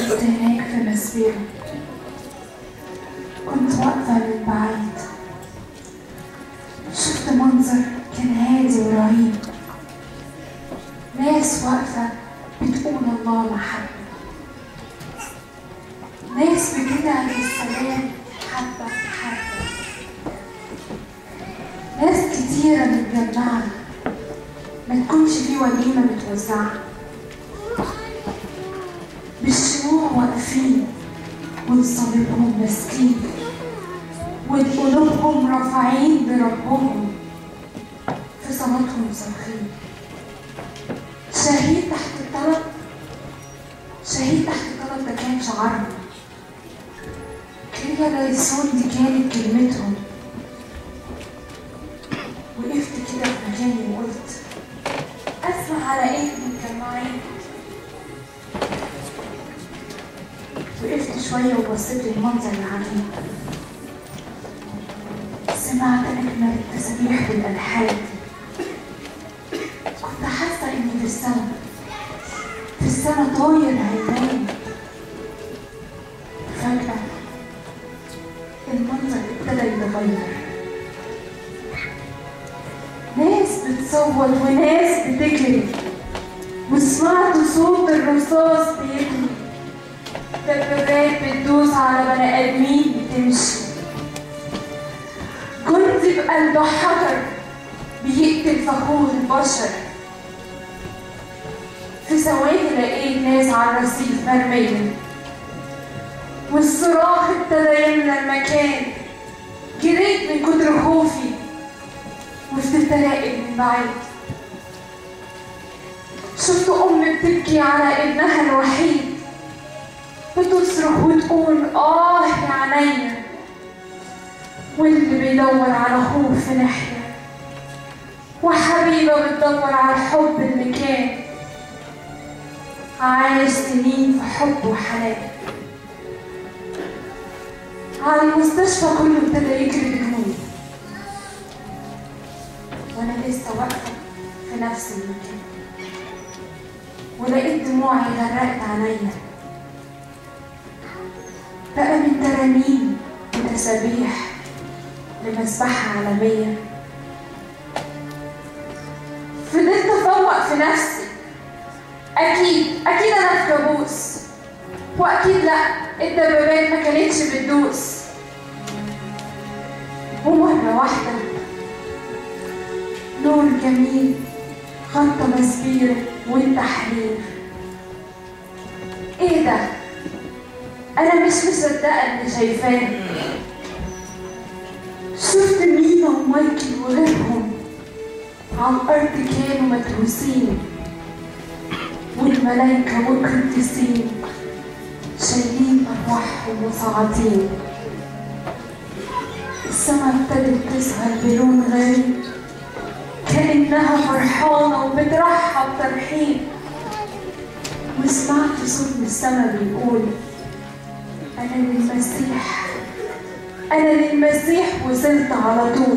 وقفت هناك في مسبيرو كنت واقفة من بعيد شفت منظر كان هادي ورهيب ناس واقفة بتقول الله محبة ناس بتدعي للسلام حبة حبة ناس كتيرة متجمعة ما تكونش في وليمة متوزعة بالشموع واقفين وصليبهم ماسكين وقلوبهم رافعين لربهم في صلاتهم صارخين شهيد تحت الطلب شهيد تحت الطلب ده كان شعارنا كريا لايسون دي كانت كلمتهم وقفت كده في مكاني وقلت اسمع على ايه متجمعين وقفت شوية وبصيت للمنظر العجيب سمعت أجمل التسابيح والألحان كنت حاسة إني في السما في السما طاير عيني فجأة المنظر ابتدى يتغير ناس بتصوت وناس بتجري وسمعت صوت الرصاص بيجري دبابات بتدوس على بني ادمين بتمشي جندي بقلب حجر بيقتل فخور البشر في ثواني لقيت ناس على الرصيف مرمية والصراخ ابتدى يملى المكان جريت من كتر خوفي وفضلت اراقب من بعيد شفت ام بتبكي على ابنها الوحيد بتصرخ وتقول آه يا عينيا واللي بيدور على أخوه في ناحية وحبيبة بتدور على الحب اللي كان عايش سنين في حب وحنان على المستشفى كله ابتدى يجري بجنون وأنا لسه واقفة في نفس المكان ولقيت دموعي غرقت عينيا بقى من ترانيم وتسابيح لمسبحة عالمية فضلت أفوق في نفسي أكيد أكيد أنا في كابوس وأكيد لأ الدبابات ما كانتش بتدوس ومرة واحدة نور جميل خط مسبير والتحرير ايه ده انا مش مصدقه اللي شايفاه شفت مينا ومايكل وغيرهم على الارض كانوا مدروسين والملايكة والقديسين شايلين أرواحهم وصاعدين السما ابتدت تظهر بلون غريب كأنها فرحانة وبترحب ترحيب وسمعت صوت من السما بيقول أنا للمسيح أنا للمسيح وصلت على طول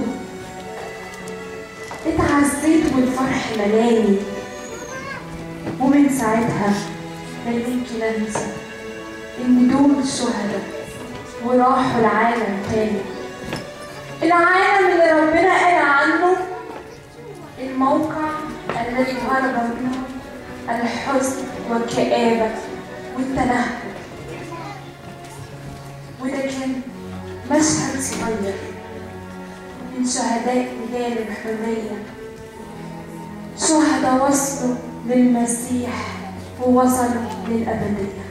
اتعزيت والفرح ملاني ومن ساعتها لا يمكن أنسى إن دول الشهداء وراحوا العالم تاني العالم اللي ربنا قال عنه الموقع الذي هرب منه الحزن والكآبة والتنهد وده كان مشهد صغير من شهداء ميدان الحرية شهداء وصلوا للمسيح ووصلوا للأبدية